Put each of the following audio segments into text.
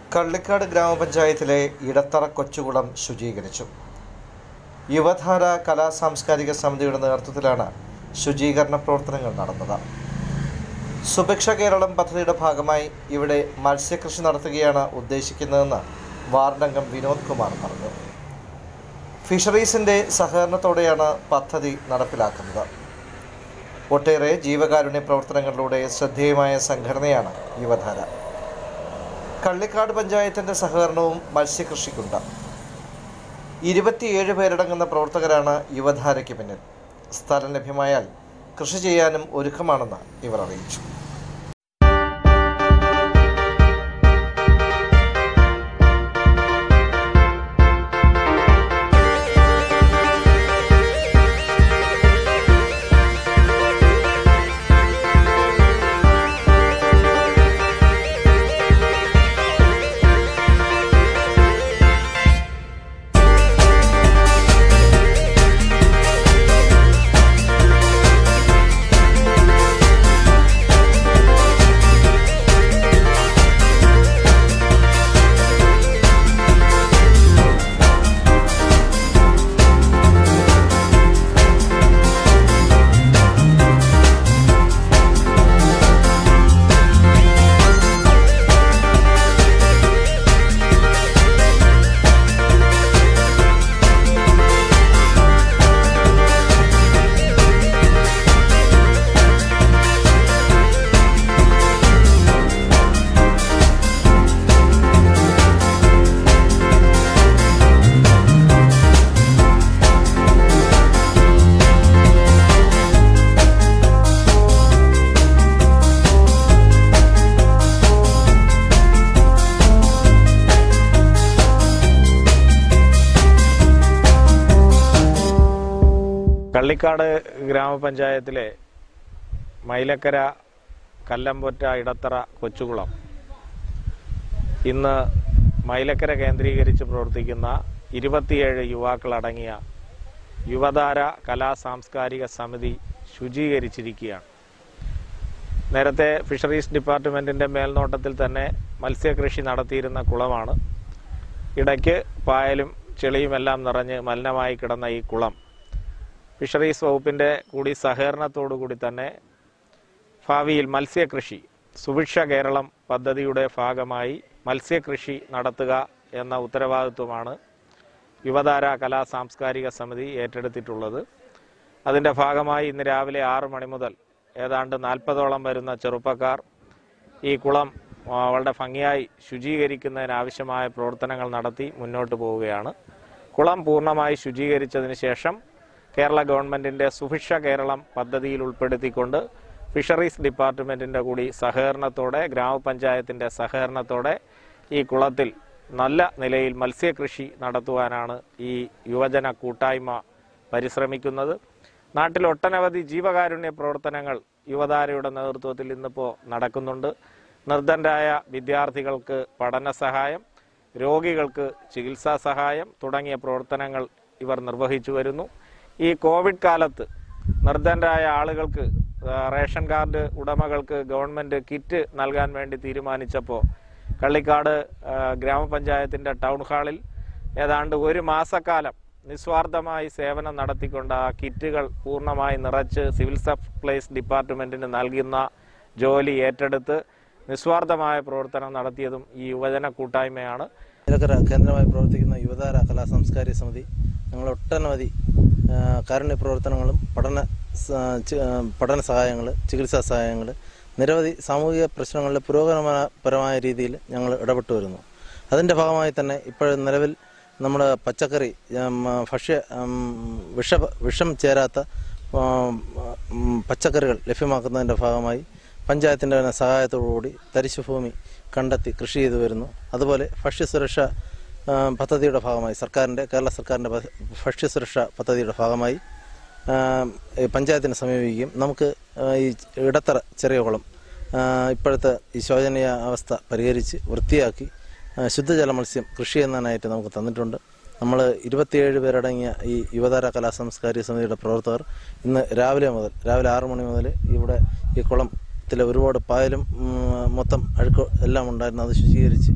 കള്ളിക്കാട് ഗ്രാമപഞ്ചായത്തിലെ ഇടത്തറ കൊച്ചുകുളം ശുചീകരിച്ചു യുവധാര കലാ സാംസ്കാരിക സമിതിയുടെ നേതൃത്വത്തിലാണ് ശുചീകരണ പ്രവർത്തനങ്ങൾ നടന്നത് സുഭിക്ഷ കേരളം പദ്ധതിയുടെ ഭാഗമായി ഇവിടെ മത്സ്യകൃഷി നടത്തുകയാണ് ഉദ്ദേശിക്കുന്നതെന്ന് വാർഡംഗം വിനോദ് കുമാർ പറഞ്ഞു ഫിഷറീസിൻ്റെ സഹകരണത്തോടെയാണ് പദ്ധതി നടപ്പിലാക്കുന്നത് ഒട്ടേറെ ജീവകാരുണ്യ പ്രവർത്തനങ്ങളിലൂടെ ശ്രദ്ധേയമായ സംഘടനയാണ് യുവധാര കള്ളിക്കാട് പഞ്ചായത്തിൻ്റെ സഹകരണവും മത്സ്യകൃഷിക്കുണ്ട് ഇരുപത്തിയേഴ് പേരടങ്ങുന്ന പ്രവർത്തകരാണ് യുവധാരയ്ക്ക് പിന്നിൽ സ്ഥലം ലഭ്യമായാൽ കൃഷി ചെയ്യാനും ഒരുക്കമാണെന്ന് ഇവർ അറിയിച്ചു കള്ളിക്കാട് ഗ്രാമപഞ്ചായത്തിലെ മൈലക്കര കല്ലമ്പൊറ്റ ഇടത്തറ കൊച്ചുകുളം ഇന്ന് മൈലക്കര കേന്ദ്രീകരിച്ച് പ്രവർത്തിക്കുന്ന ഇരുപത്തിയേഴ് യുവാക്കളടങ്ങിയ യുവതാര കലാ സാംസ്കാരിക സമിതി ശുചീകരിച്ചിരിക്കുകയാണ് നേരത്തെ ഫിഷറീസ് ഡിപ്പാർട്ട്മെൻറ്റിൻ്റെ മേൽനോട്ടത്തിൽ തന്നെ മത്സ്യകൃഷി നടത്തിയിരുന്ന കുളമാണ് ഇടയ്ക്ക് പായലും ചെളിയുമെല്ലാം നിറഞ്ഞ് മലിനമായി കിടന്ന ഈ കുളം ഫിഷറീസ് വകുപ്പിൻ്റെ കൂടി സഹകരണത്തോടു കൂടി തന്നെ ഭാവിയിൽ മത്സ്യകൃഷി സുഭിക്ഷ കേരളം പദ്ധതിയുടെ ഭാഗമായി മത്സ്യകൃഷി നടത്തുക എന്ന ഉത്തരവാദിത്വമാണ് യുവതാര കലാ സാംസ്കാരിക സമിതി ഏറ്റെടുത്തിട്ടുള്ളത് അതിൻ്റെ ഭാഗമായി ഇന്ന് രാവിലെ ആറ് മണി മുതൽ ഏതാണ്ട് നാൽപ്പതോളം വരുന്ന ചെറുപ്പക്കാർ ഈ കുളം ആ, വളരെ ഭംഗിയായി ശുചീകരിക്കുന്നതിനാവശ്യമായ പ്രവർത്തനങ്ങൾ നടത്തി മുന്നോട്ട് പോവുകയാണ് കുളം പൂർണ്ണമായി ശുചീകരിച്ചതിന് ശേഷം കേരള ഗവൺമെൻറ്റിൻ്റെ സുഭിക്ഷ കേരളം പദ്ധതിയിൽ ഉൾപ്പെടുത്തിക്കൊണ്ട് ഫിഷറീസ് ഡിപ്പാർട്ട്മെൻറ്റിൻ്റെ കൂടി സഹകരണത്തോടെ ഗ്രാമപഞ്ചായത്തിൻ്റെ സഹകരണത്തോടെ ഈ കുളത്തിൽ നല്ല നിലയിൽ മത്സ്യകൃഷി നടത്തുവാനാണ് ഈ യുവജന കൂട്ടായ്മ പരിശ്രമിക്കുന്നത് നാട്ടിൽ ഒട്ടനവധി ജീവകാരുണ്യ പ്രവർത്തനങ്ങൾ യുവതാരയുടെ നേതൃത്വത്തിൽ ഇന്നിപ്പോൾ നടക്കുന്നുണ്ട് നിർദ്ധനരായ വിദ്യാർത്ഥികൾക്ക് പഠന സഹായം രോഗികൾക്ക് ചികിത്സാ സഹായം തുടങ്ങിയ പ്രവർത്തനങ്ങൾ ഇവർ നിർവഹിച്ചു വരുന്നു ഈ കോവിഡ് കാലത്ത് നിർദ്ധനരായ ആളുകൾക്ക് ആ, റേഷൻ കാർഡ് ഉടമകൾക്ക് ഗവൺമെൻറ് കിറ്റ് നൽകാൻ വേണ്ടി തീരുമാനിച്ചപ്പോൾ കള്ളിക്കാട് ആ, ഗ്രാമപഞ്ചായത്തിൻ്റെ ടൗൺ ഹാളിൽ ഏതാണ്ട് ഒരു മാസക്കാലം നിസ്വാർത്ഥമായി സേവനം നടത്തിക്കൊണ്ട് ആ കിറ്റുകൾ പൂർണ്ണമായി നിറച്ച് സിവിൽ സപ്ലൈസ് ഡിപ്പാർട്ട്മെൻറ്റിന് നൽകുന്ന ജോലി ഏറ്റെടുത്ത് നിസ്വാർത്ഥമായ പ്രവർത്തനം നടത്തിയതും ഈ യുവജന കൂട്ടായ്മയാണ് നിലക്കര കേന്ദ്രമായി പ്രവർത്തിക്കുന്ന യുവതാര കലാ സാംസ്കാരിക സമിതി ഞങ്ങൾ ഒട്ടനവധി ആ, കാരുണ്യ പ്രവർത്തനങ്ങളും പഠന സ- ചി- ആ, പഠന സഹായങ്ങൾ ചികിത്സാ സഹായങ്ങൾ നിരവധി സാമൂഹിക പ്രശ്നങ്ങളിൽ പുരോഗമനപരമായ രീതിയിൽ ഞങ്ങൾ ഇടപെട്ടു വരുന്നു അതിൻ്റെ ഭാഗമായി തന്നെ ഇപ്പോൾ നിലവിൽ നമ്മുടെ പച്ചക്കറി ഉം, ഭക്ഷ്യ ഉം, വിഷ വിഷം ചേരാത്ത ഉം, ഉം, പച്ചക്കറികൾ ലഭ്യമാക്കുന്നതിൻ്റെ ഭാഗമായി പഞ്ചായത്തിൻ്റെ തന്നെ സഹായത്തോടുകൂടി തരിശുഭൂമി കണ്ടെത്തി കൃഷി ചെയ്തു വരുന്നു അതുപോലെ ഭക്ഷ്യസുരക്ഷ ആ, പദ്ധതിയുടെ ഭാഗമായി സർക്കാരിൻ്റെ കേരള സർക്കാരിൻ്റെ പ- ഭക്ഷ്യസുരക്ഷ പദ്ധതിയുടെ ഭാഗമായി ആ, ഈ പഞ്ചായത്തിനെ സമീപിക്കുകയും നമുക്ക് ആ, ഈ ഇടത്തറ ചെറിയ കുളം ആ, ഇപ്പോഴത്തെ ഈ ശോചനീയ അവസ്ഥ പരിഹരിച്ച് വൃത്തിയാക്കി ആ, ശുദ്ധജല മത്സ്യം കൃഷി ചെയ്യുന്നതിനായിട്ട് നമുക്ക് തന്നിട്ടുണ്ട് നമ്മൾ ഇരുപത്തിയേഴ് പേരടങ്ങിയ ഈ യുവതാര കലാ സാംസ്കാരിക സമിതിയുടെ പ്രവർത്തകർ ഇന്ന് രാവിലെ മുതൽ രാവിലെ ആറു മണി മുതൽ ഇവിടെ ഈ കുളത്തിലെ ഒരുപാട് പായലും ഉം, മൊത്തം അഴുക്ക് എല്ലാം ഉണ്ടായിരുന്നു അത് ശുചീകരിച്ച്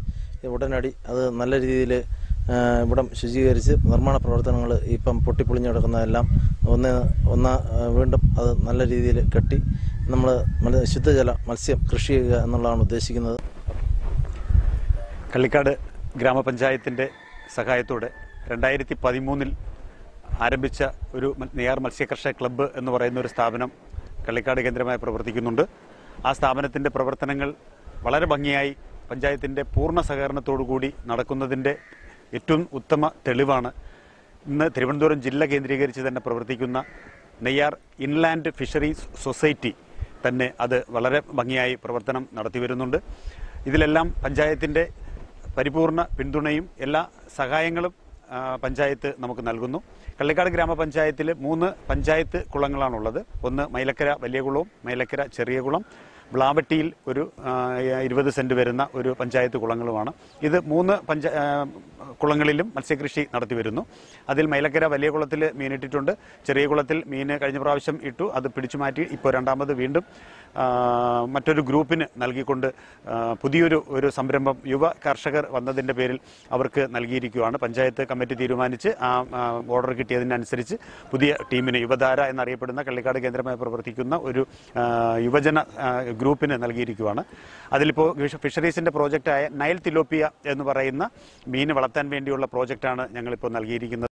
ഉടനടി അത് നല്ല രീതിയിൽ ഇവിടം ശുചീകരിച്ച് നിർമ്മാണ പ്രവർത്തനങ്ങൾ ഇപ്പം പൊട്ടിപ്പൊളിഞ്ഞ് കിടക്കുന്നതെല്ലാം ഒന്ന് ഒന്ന് ആ, വീണ്ടും അത് നല്ല രീതിയിൽ കെട്ടി നമ്മൾ ശുദ്ധജല മത്സ്യം കൃഷി ചെയ്യുക എന്നുള്ളതാണ് ഉദ്ദേശിക്കുന്നത് കള്ളിക്കാട് ഗ്രാമപഞ്ചായത്തിൻ്റെ സഹായത്തോടെ രണ്ടായിരത്തി പതിമൂന്നിൽ ആരംഭിച്ച ഒരു മ- നെയ്യാർ മത്സ്യകർഷക ക്ലബ്ബ് എന്ന് പറയുന്ന ഒരു സ്ഥാപനം കള്ളിക്കാട് കേന്ദ്രമായി പ്രവർത്തിക്കുന്നുണ്ട് ആ സ്ഥാപനത്തിൻ്റെ പ്രവർത്തനങ്ങൾ വളരെ ഭംഗിയായി പഞ്ചായത്തിൻ്റെ പൂർണ്ണ സഹകരണത്തോടു കൂടി നടക്കുന്നതിൻ്റെ ഏറ്റവും ഉത്തമ തെളിവാണ് ഇന്ന് തിരുവനന്തപുരം ജില്ല കേന്ദ്രീകരിച്ച് തന്നെ പ്രവർത്തിക്കുന്ന നെയ്യാർ ഇൻലാൻഡ് ഫിഷറീസ് സൊസൈറ്റി തന്നെ അത് വളരെ ഭംഗിയായി പ്രവർത്തനം നടത്തി വരുന്നുണ്ട് ഇതിലെല്ലാം പഞ്ചായത്തിൻ്റെ പരിപൂർണ പിന്തുണയും എല്ലാ സഹായങ്ങളും ആ, പഞ്ചായത്ത് നമുക്ക് നൽകുന്നു കള്ളിക്കാട് ഗ്രാമപഞ്ചായത്തിൽ മൂന്ന് പഞ്ചായത്ത് കുളങ്ങളാണുള്ളത് ഒന്ന് മൈലക്കര വലിയ കുളവും മൈലക്കര ചെറിയ കുളം ബ്ലാവട്ടിയിൽ ഒരു ആ, ഇരുപത് സെന്റ് വരുന്ന ഒരു പഞ്ചായത്ത് കുളങ്ങളുമാണ് ഇത് മൂന്ന് പഞ്ച ആ, കുളങ്ങളിലും മത്സ്യകൃഷി നടത്തി വരുന്നു അതിൽ മൈലക്കര വലിയ കുളത്തിൽ മീനിട്ടിട്ടുണ്ട് ചെറിയ കുളത്തിൽ മീൻ കഴിഞ്ഞ പ്രാവശ്യം ഇട്ടു അത് പിടിച്ചു മാറ്റി ഇപ്പോൾ രണ്ടാമത് വീണ്ടും ആ, മറ്റൊരു ഗ്രൂപ്പിന് നൽകിക്കൊണ്ട് ആ, പുതിയൊരു ഒരു സംരംഭം യുവ കർഷകർ വന്നതിൻ്റെ പേരിൽ അവർക്ക് നൽകിയിരിക്കുകയാണ് പഞ്ചായത്ത് കമ്മിറ്റി തീരുമാനിച്ച് ആ ആ, ഓർഡർ കിട്ടിയതിനനുസരിച്ച് പുതിയ ടീമിന് യുവധാര എന്നറിയപ്പെടുന്ന കള്ളിക്കാട് കേന്ദ്രമായി പ്രവർത്തിക്കുന്ന ഒരു ആ, യുവജന ആ, ഗ്രൂപ്പിന് നൽകിയിരിക്കുകയാണ് അതിലിപ്പോൾ ഫിഷ- ഫിഷറീസിന്റെ പ്രോജക്റ്റായ നൈൽ തിലോപ്പിയ എന്ന് പറയുന്ന മീൻ വളർത്താൻ വേണ്ടിയുള്ള പ്രോജക്റ്റാണ് ഞങ്ങളിപ്പോൾ നൽകിയിരിക്കുന്നത്